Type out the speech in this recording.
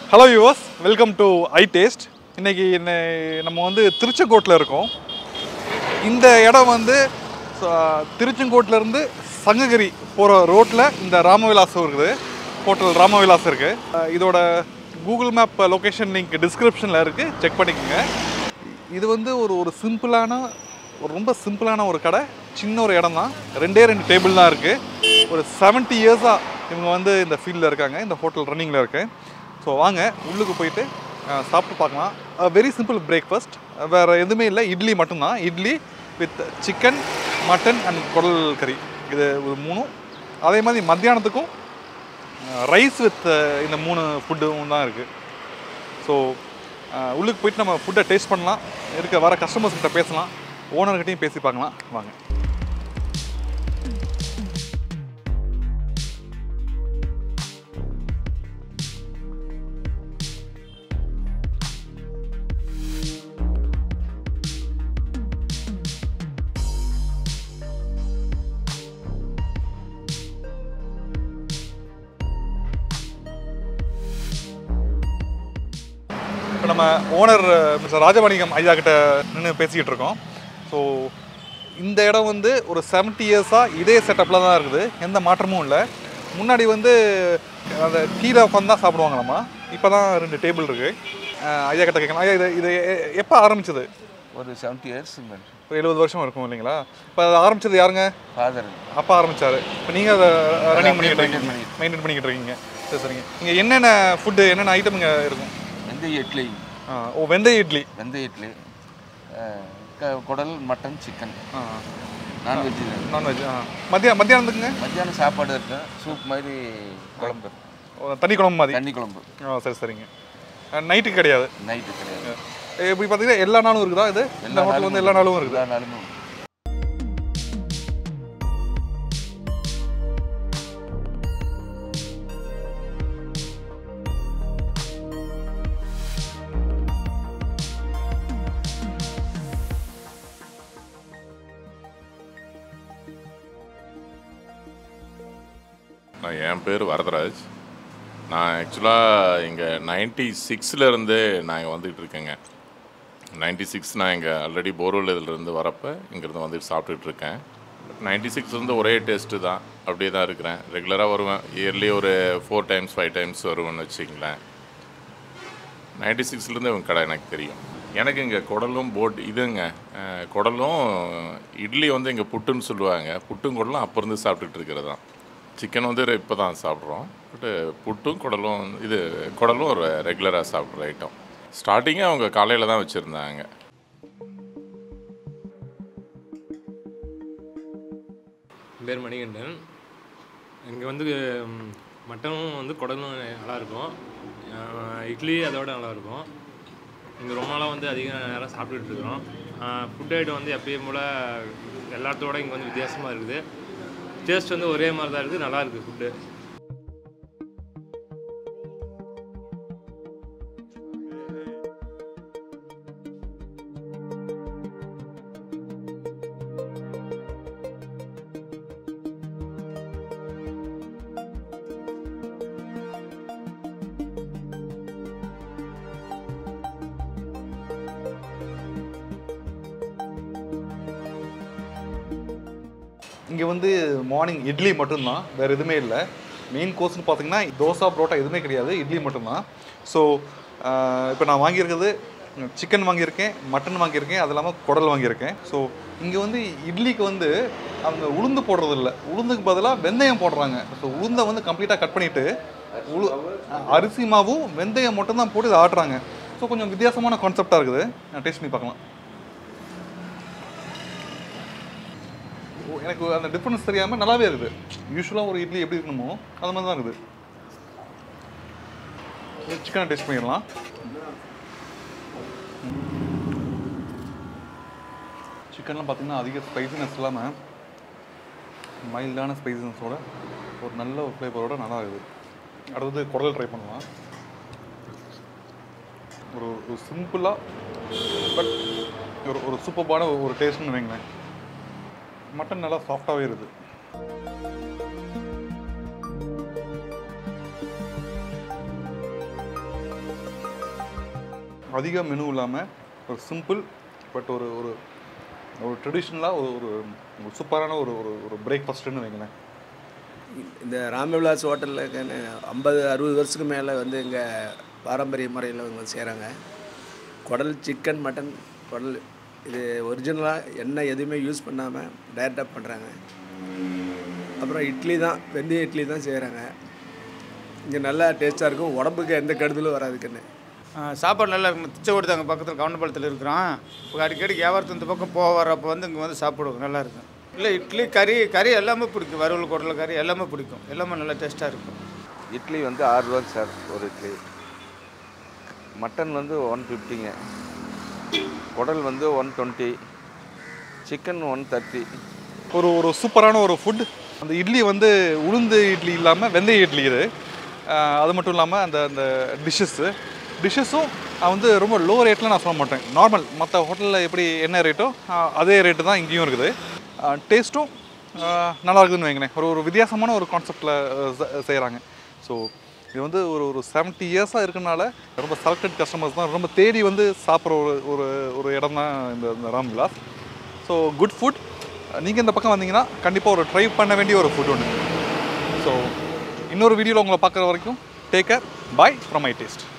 Hello viewers welcome to I taste இன்னைக்கு என்ன நம்ம வந்து திருச்செங்கோட்டில் இருக்கோம் இந்த இடம் வந்து ச- திருச்செங்கோட்டிலேருந்து சங்ககிரி போகிற ரோட்டில் இந்த ராமவிலாசம் இருக்குது ஹோட்டல் ராமவிலாசம் இருக்குது இதோட கூகுள் மேப் லொக்கேஷன் லிங்க் டிஸ்கிரிப்ஷனில் இருக்குது செக் பண்ணிக்கோங்க இது வந்து ஒரு ஒரு சிம்பிளான ஒரு ரொம்ப சிம்பிளான ஒரு கடை சின்ன ஒரு இடம் தான் ரெண்டே ரெண்டு டேபிள் தான் இருக்குது ஒரு 70 இயர்ஸாக இவங்க வந்து இந்த ஃபீல்டில் இருக்காங்க இந்த ஹோட்டல் ரன்னிங்கில் இருக்கு ஸோ வாங்க உள்ளுக்கு போயிட்டு அஹ், சாப்பிட்டு பார்க்கலாம் வெரி சிம்பிள் பிரேக்ஃபாஸ்ட் வேறு எதுவுமே இல்லை இட்லி மட்டும்தான் idli with chicken mutton and குடல் கறி இது ஒரு மூணும் அதே மாதிரி மத்தியானத்துக்கும் ரைஸ் வித் இந்த மூணு ஃபுட்டும் தான் இருக்குது ஸோ உள்ளுக்கு போயிட்டு நம்ம ஃபுட்டை டேஸ்ட் பண்ணலாம் இருக்க வர கஸ்டமர்ஸ் கிட்ட பேசலாம் ஓனர்கிட்டையும் பேசி பார்க்கலாம் வாங்க இப்போ நம்ம ஓனர் மிஸ்டர் ராஜமாணிக்கம் ஐயா கிட்ட நின்று பேசிக்கிட்டு இருக்கோம் ஸோ இந்த இடம் வந்து ஒரு 70 இயர்ஸாக இதே செட்டப்பில் தான் இருக்குது எந்த மாற்றமும் இல்லை முன்னாடி வந்து அந்த கீழே உட்காந்து தான் சாப்பிடுவாங்க நம்ம இப்போ தான் ரெண்டு டேபிள் இருக்குது ஐயா கிட்ட கேட்கலாம் ஐயா இது இது எப்போ ஆரம்பிச்சது ஒரு செவன்ட்டி இயர்ஸ் ஒரு எழுபது வருஷம் இருக்கும் இல்லைங்களா இப்போ அது ஆரம்பிச்சது யாருங்க ஃபாதர் அப்பா ஆரம்பிச்சாரு இப்போ நீங்கள் அதை ரன்னிங் பண்ணிக்கிட்டு maintain இருக்கீங்க பண்ணிட்டு மெயின்டைன் பண்ணிக்கிட்டு இருக்கீங்க சரி சரிங்க இங்கே என்னென்ன ஃபுட்டு என்னென்ன ஐட்டமுங்க இருக்கும் வெந்தய இட்லி ஆ, ஓ வெந்தய இட்லி வெந்தய இட்லி அஹ், க- குடல் மட்டன் சிக்கன் ஆ நான்வெஜ் நான்வெஜ் ஆ மத்தியா மத்தியானத்துக்குங்க மத்தியானம் சாப்பாடு இருக்கும் சூப் மாதிரி குழம்பு இருக்கும். ஓ, தண்ணி குழம்பு மாதிரி தண்ணி குழம்பு ஆ சரி சரிங்க நைட்டுக்கு கிடையாது நைட்டு கிடையாது இப்படி பார்த்தீங்கன்னா எல்லா நாளும் இருக்குதா இது இந்த ஹோட்டல் வந்து எல்லா நாளும் இருக்குது எல்லா நாளுமே உண்டு. நான் என் பேர் வரதராஜ் நான் ஆக்சுவலாக இங்கே நைன்டி சிக்ஸ்லேருந்து நான் இங்கே வந்துட்டு இருக்கேங்க நைன்டி சிக்ஸ் நான் இங்கே ஆல்ரெடி போர்வெல் இதிலிருந்து வரப்போ இங்கேருந்து வந்துட்டு சாப்பிட்டுட்டு இருக்கேன் நைன்டி சிக்ஸ்லேருந்து ஒரே டேஸ்ட்டு தான் அப்படியே தான் இருக்கிறேன் ரெகுலராக வருவேன் இயர்லி ஒரு ஃபோர் டைம்ஸ் ஃபைவ் டைம்ஸ் வருவேன்னு வச்சுங்களேன் நைன்டி சிக்ஸ்லேருந்து இவங்க கடை எனக்கு தெரியும் எனக்கு இங்கே குடலும் போட் இதுங்க அஹ், குடலும் இட்லி வந்து இங்கே புட்டுன்னு சொல்லுவாங்க புட்டும் குடலும் அப்போ இருந்து சாப்பிட்டுட்டு இருக்கிறது தான் சிக்கன் வந்து இப்போ தான் சாப்பிட்றோம் பட்டு புட்டும் குடலும் இது குடலும் ஒரு ரெகுலராக சாப்பிட்ற ஐட்டம் ஸ்டார்டிங்கே அவங்க காலையில் தான் வச்சுருந்தாங்க என் பேர் மணிகண்டன் இங்கே வந்து ம், மட்டனும் வந்து குடலும் நல்லாயிருக்கும் இட்லி அதோட நல்லாயிருக்கும் இங்கே ரொம்ப நாளாக வந்து அதிக நேரம் சாப்பிட்டுட்டு இருக்கிறோம் ஃபுட் ஐட்டம் வந்து எப்பயும் போல் எல்லாத்தோட இங்கே வந்து வித்தியாசமாக இருக்குது டேஸ்ட் வந்து ஒரே மாதிரி தான் இருக்குது நல்லா இருக்குது ஃபுட்டு இங்கே வந்து மார்னிங் இட்லி மட்டும்தான் வேறு எதுவுமே இல்லை மெயின் கோர்ஸ்னு பார்த்தீங்கன்னா தோசை புரோட்டா எதுவுமே கிடையாது இட்லி மட்டும்தான் ஸோ இப்போ நான் வாங்கியிருக்கிறது சிக்கன் வாங்கியிருக்கேன் மட்டன் வாங்கியிருக்கேன் அது இல்லாமல் குடல் வாங்கியிருக்கேன் ஸோ இங்கே வந்து இட்லிக்கு வந்து அவங்க உளுந்து போடுறது இல்லை உளுந்துக்கு பதிலாக வெந்தயம் போடுறாங்க ஸோ உளுந்தை வந்து கம்ப்ளீட்டாக கட் பண்ணிவிட்டு உளு அரிசி மாவும் வெந்தயம் மட்டும்தான் போட்டு இதை ஆட்டுறாங்க ஸோ கொஞ்சம் வித்தியாசமான கான்செப்டாக இருக்குது டேஸ்ட் பண்ணி பார்க்கலாம் ஓ, எனக்கு அந்த டிஃப்ரென்ஸ் தெரியாமல் நல்லாவே இருக்குது யூஸ்வலாக ஒரு இட்லி எப்படி இருக்கணுமோ அது மாதிரி தான் இருக்குது சிக்கனை டேஸ்ட் பண்ணிடலாம் சிக்கன்லாம் பார்த்தீங்கன்னா அதிக ஸ்பைசினஸ் இல்லாமல் மைல்டான ஸ்பைசினஸோட ஒரு நல்ல ஒரு ஃப்ளேவரோட நல்லா இருக்குது அடுத்தது குடல் ட்ரை பண்ணலாம் ஒரு ஒரு சிம்பிளாக பட் ஒரு ஒரு சூப்பர்பான ஒரு டேஸ்ட்னு வைங்களேன் மட்டன் நல்லா சாஃப்டாகவே இருக்குது அதிக மெனு இல்லாமல் ஒரு சிம்பிள் பட் ஒரு ஒரு ஒரு ட்ரெடிஷ்னலாக ஒரு ஒரு ஒரு சூப்பரான ஒரு ஒரு ஒரு பிரேக்ஃபாஸ்ட்டுன்னு வைங்களேன் இந்த ராமவிலாஸ் ஹோட்டலில் ஐம்பது அறுபது வருஷத்துக்கு மேலே வந்து இங்கே பாரம்பரிய முறையில் இவங்க செய்கிறாங்க குடல் சிக்கன் மட்டன் குடல் இது ஒரிஜினலாக எண்ணெய் எதுவுமே யூஸ் பண்ணாமல் டைரெக்டாக பண்ணுறாங்க அப்புறம் இட்லி தான் வெந்தய இட்லி தான் செய்கிறாங்க இங்கே நல்லா டேஸ்ட்டாக இருக்கும் உடம்புக்கு எந்த கெடுதலும் வராதுக்குன்னு ஆ, சாப்பாடு நல்லா இருக்கும் திச்சை அங்கே பக்கத்தில் கவுண்டபாளத்தில் இருக்கிறோம் இப்போ அடிக்கடி வியாபாரத்து இந்த பக்கம் போக வரப்போ வந்து இங்கே வந்து சாப்பிடுவோம் நல்லா இருக்கும் இல்லை இட்லி கறி கறி எல்லாமே பிடிக்கும் வறுவல் குடல் கறி எல்லாமே பிடிக்கும் எல்லாமே நல்லா டேஸ்ட்டாக இருக்கும் இட்லி வந்து ஆறு ரூபாய்க்கு சார் ஒரு இட்லி மட்டன் வந்து ஒன் ஃபிஃப்டிங்க குடல் வந்து one twenty chicken one thirty ஒரு ஒரு சூப்பரான ஒரு ஃபுட் அந்த இட்லி வந்து உளுந்து இட்லி இல்லாமல் வெந்தய இட்லி இது ஆஹ் அது மட்டும் இல்லாமல் அந்த அந்த டிஷ்ஷஸ்ஸு டிஷ்ஷஸும் வந்து ரொம்ப லோ ரேட்டில் நான் சொல்ல மாட்டேன் நார்மல் மற்ற ஹோட்டலில் எப்படி என்ன ரேட்டோ ஆஹ் அதே ரேட்டு தான் இங்கேயும் இருக்குது டேஸ்ட்டும் நல்லா இருக்குதுன்னு வைங்களேன் ஒரு ஒரு வித்தியாசமான ஒரு கான்செப்டில் செய்கிறாங்க ஸோ இது வந்து ஒரு ஒரு செவன்ட்டி இயர்ஸாக இருக்கனால ரொம்ப செலக்டட் கஸ்டமர்ஸ் தான் ரொம்ப தேடி வந்து சாப்பிட்ற ஒரு ஒரு ஒரு இடம் தான் இந்த இந்த Ram Vilas so good food நீங்கள் இந்த பக்கம் வந்தீங்கன்னா கண்டிப்பாக ஒரு ட்ரை பண்ண வேண்டிய ஒரு ஃபுட் ஒன்று ஸோ இன்னொரு வீடியோவில் உங்களை பார்க்குற வரைக்கும் take care bye from my taste